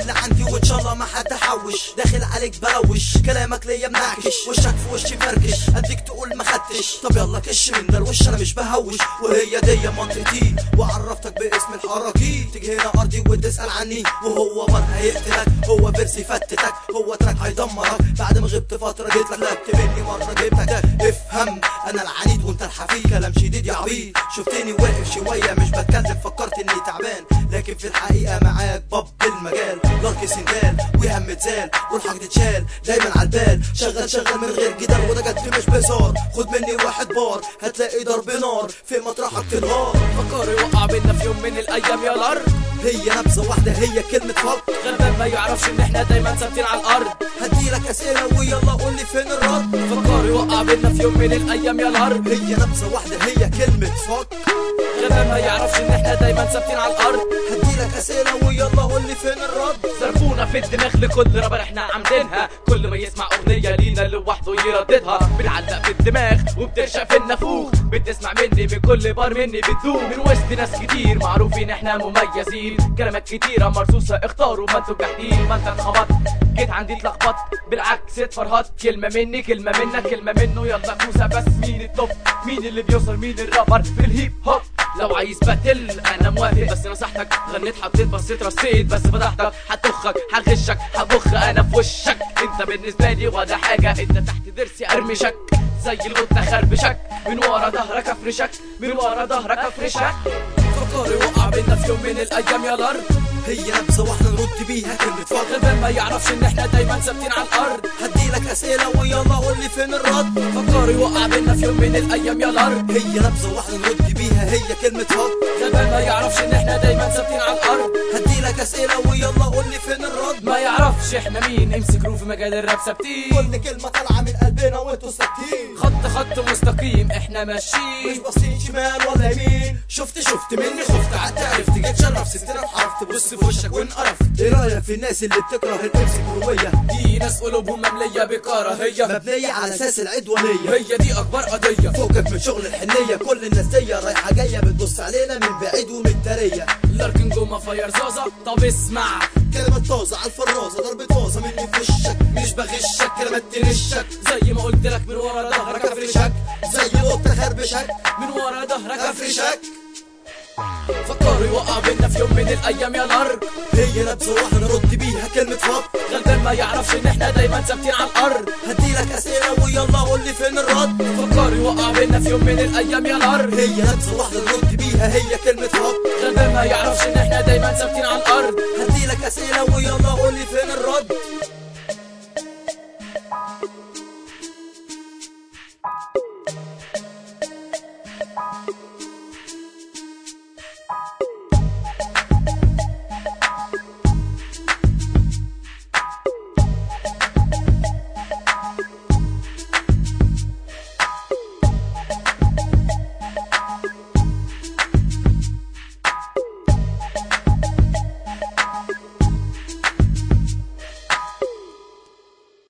اللي عندي وان شاء الله ما حد حوش داخل عليك بروش كلامك ليا منعكش وشك في وشي فركش اديك تقول ما خدتش طب يلا كش من ده الوش انا مش بهوش وهي دي منطقتي وعرفتك باسم الحركي تيجي هنا ارضي وتسال عني وهو بر هيقتلك هو فيرس يفتتك هو تراك هيدمرك بعد ما غبت فتره جيت لك لعبت مني مره جبتك افهم انا العنيد وانت الحفيد كلام شديد يا عبيد شفتني واقف شويه مش بتكلم فكرت اني تعبان لكن في الحقيقه معاك باب المجال لارك سندال وهم اتزال والحق اتشال دايما على البال شغال شغال من غير جدال وده جد مش بزار خد مني واحد بار هتلاقي ضرب نار في مطرحك تنهار فكر يوقع بينا في يوم من الايام يا الارض هي نبذه واحده هي كلمه فك غلبان ما يعرفش ان احنا دايما ثابتين على الارض هديلك اسئله ويلا قول لي فين الرد فكر يوقع بينا في يوم من الايام يا الارض هي نبذه واحده هي كلمه فك غلبان ما يعرفش ان احنا دايما ثابتين على الارض هديلك اسئله ويلا قول لي فين الرد ضربونا في الدماغ لكل رابر احنا عاملينها كل ما يسمع اغنيه لينا لوحده يرددها بنعلق في الدماغ وبترشق في النافوخ بتسمع مني من كل بار مني بتدوم من وسط ناس كتير معروفين احنا مميزين كلمات كتيره مرصوصه اختاروا ما انتوا جاحدين ما انت اتخبطت جيت عندي اتلخبطت بالعكس اتفرهدت كلمه مني كلمه منك كلمه منه يلا كوسه بس مين التوب مين اللي بيوصل مين الرابر في الهيب هوب لو عايز باتل انا موافق بس نصحتك غنيت حطيت بصيت رصيت بس فضحتك هتخك هغشك هبخ انا في وشك انت بالنسبه لي ولا حاجه انت تحت ضرسي ارمشك زي القطه خربشك من ورا ظهرك افرشك من ورا ظهرك افرشك فكر يوقع بينا في يوم من الايام يا الارض هي نبذه واحده نرد بيها كلمه فك غلبان ما يعرفش ان احنا دايما ثابتين على الارض هديلك اسئله ويلا قول لي فين الرد فكر يوقع بينا في يوم من الايام يا الارض هي نبذه واحده نرد بيها هي كلمه فك غلبان ما يعرفش ان احنا دايما ثابتين على الارض هديلك اسئله ويلا قول لي فين الرد ما يعرفش احنا مين امسك في مجال الراب ثابتين كل كلمه طالعه من قلبنا وانتوا ساكتين خط خط مستقيم احنا مش ماشيين باصين شمال ولا يمين شفت شفت مني خفت قعدت عرفت جيت شرف ستنا بحرف تبص في وشك وانقرفت ايه رايك في الناس اللي بتكره الانسكرويه دي ناس قلوبهم ممليه بكراهيه مبنيه على اساس العدوانيه هي دي اكبر قضيه فوقك من شغل الحنيه كل الناس دي رايحه جايه بتبص علينا من بعيد ومتريه لاركن جوما فاير زازا طب اسمع كلمات طازه على الفرازه ضربة طازه مني في وشك مش بغشك كلمات تنشك زي ما قلت لك من ورا ظهرك ظهرك افرشك افرشك زي قطه خربشك من ورا ظهرك افرشك افرشك فكروا يوقع بينا في يوم من الايام يا الارض هي نبذه واحده نرد بيها كلمه فك غلبان ما يعرفش ان احنا دايما ثابتين على الارض هديلك اسئله ويلا قول لي فين الرد فكروا يوقع بينا في يوم من الايام يا الارض هي نبذه واحده نرد بيها هي كلمه فك غلبان ما يعرفش ان احنا دايما ثابتين على الارض هديلك اسئله ويلا قول لي فين الرد